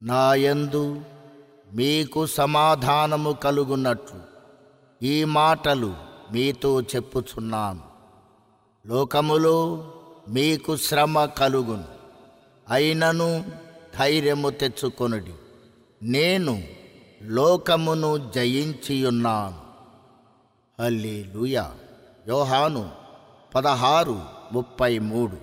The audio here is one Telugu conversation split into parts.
నాయందు మీకు సమాధానము కలుగునట్లు ఈ మాటలు మీతో చెప్పుచున్నాను లోకములో మీకు శ్రమ కలుగును అయినను ధైర్యము తెచ్చుకొనుడి నేను లోకమును జయించియున్నాను హల్లెలూయా యోహాను పదహారు ముప్పై మూడు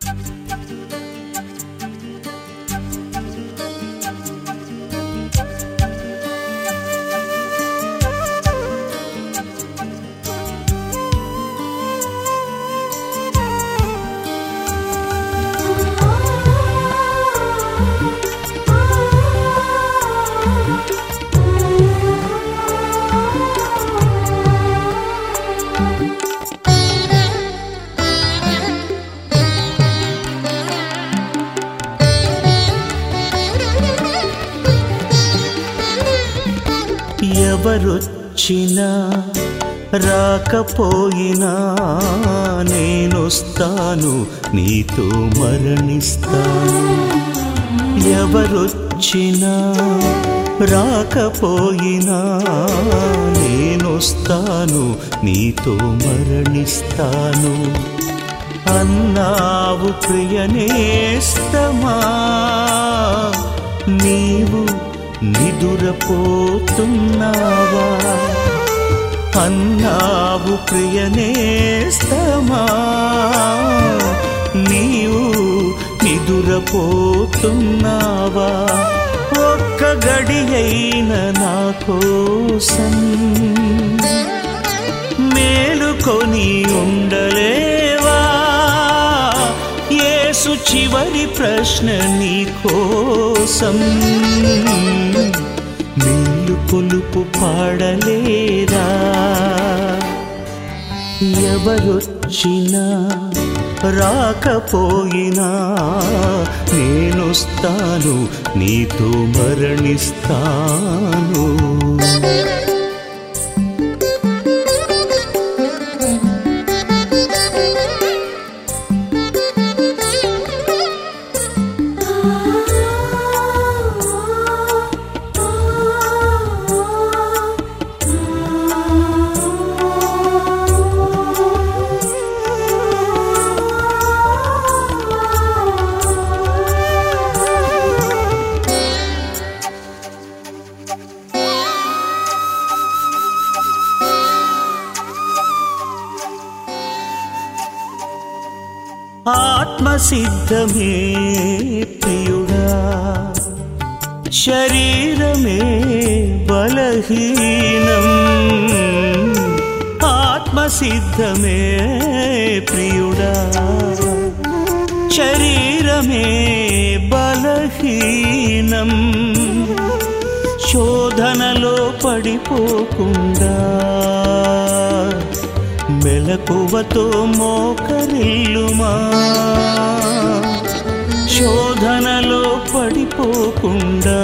ఎవరొచ్చినా రాకపోయినా నేనొస్తాను నీతో మరణిస్తాను ఎవరొచ్చినా రాకపోయినా నేనొస్తాను నీతో మరణిస్తాను అన్నావు ప్రియనేస్తమా నీవు నిదురపోతున్నావా అన్నావు ప్రియనేస్తమా నీవు నిదురపోతున్నావా ఒక్క గడియైన నా కోసం మేలుకొని ఉండలేవా యేసు చివరి ప్రశ్న నీ కోసం మేలు కొలుపు పాడలేరా ఎవరొచ్చినా రాకపోయినా నేనొస్తాను నీతో మరణిస్తాను ఆత్మసిద్ధమే ప్రియుడా శరీరమే బలహీనం ఆత్మసిద్ధమే ప్రియుడా శరీరమే బలహీనం శోధనలో పడిపోకుండా మెలకువతో మోకరిల్లుమా శోధనలో పడిపోకుండా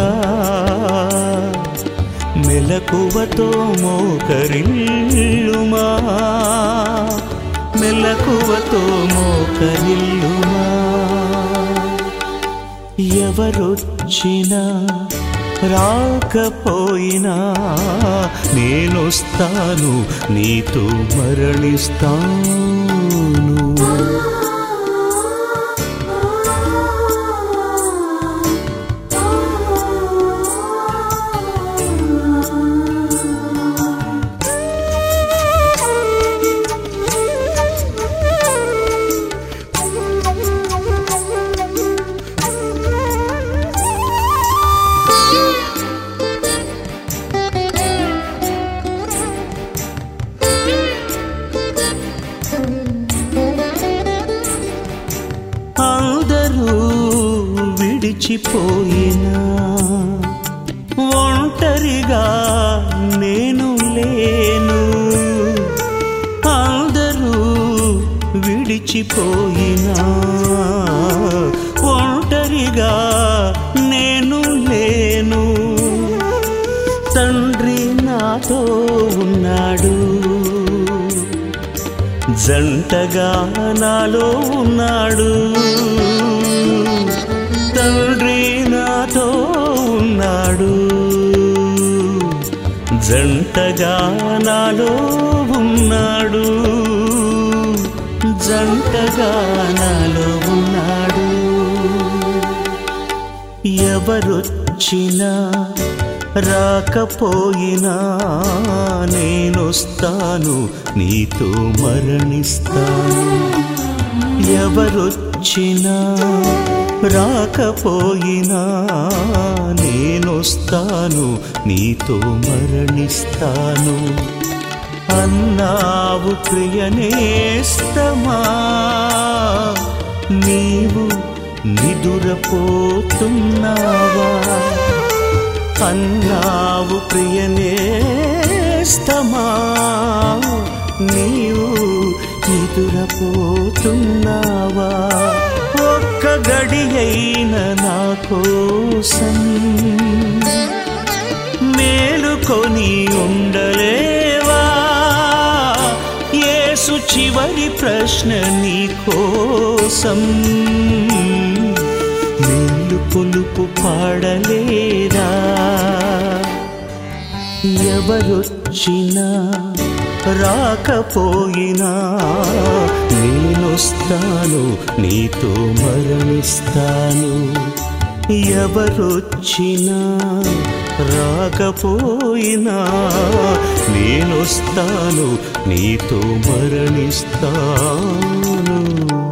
మెలకువతో మోకరిల్లుమా మెలకువతో మోకరిల్లుమా ఎవరొచ్చినా రాకపోయినా నేనొస్తాను నీతో మరణిస్తాను అందరూ విడిచిపోయినా ఒంటరిగా నేను లేను అందరూ విడిచిపోయినా ఒంటరిగా నేను లేను తండ్రి నాతో ఉన్నాడు జంటగా నాలో ఉన్నాడు తండ్రి నాతో ఉన్నాడు జంటగా నాలో ఉన్నాడు జంటగా నాలో ఉన్నాడు ఎవరొచ్చినా రాకపోయినా నేనొస్తాను నీతో మరణిస్తాను ఎవరొచ్చినా రాకపోయినా నేనొస్తాను నీతో మరణిస్తాను అన్నావు ప్రియనేస్తమా నీవు నిదురపోతున్నావా అన్నావు ప్రియనేస్తమా నీవు నిదురపోతున్నావా ఒక్క గడియైన నా కోసం మేలుకొని ఉండలేవా యేసు చివరి ప్రశ్న నీ కోసం మేలు కొలుపు పాడలేరా ఎవరొచ్చినా రాకపోయినా నేనొస్తాను నీతో మరణిస్తాను ఎవరొచ్చినా రాకపోయినా నేనొస్తాను నీతో మరణిస్తాను